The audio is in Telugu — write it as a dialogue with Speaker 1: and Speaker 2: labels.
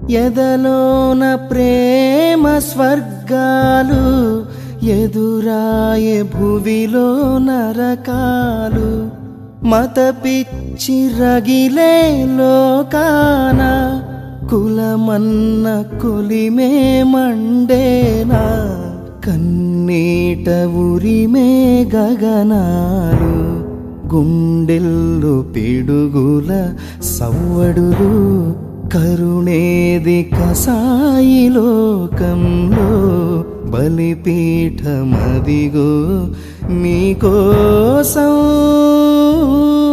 Speaker 1: ఎదలోన ప్రేమ స్వర్గాలు ఎదురాయే భువిలో నరకాలు మత పిచ్చి రగిలే లోకాన కులమన్న కొలిమే మండేనా కన్నీట ఉరిమే గగనాలు గుండెల్లు పిడుగుల సవ్వడులు కరుణేది కసాయి లోకంలో బలిపీఠమదిగో మీకోసం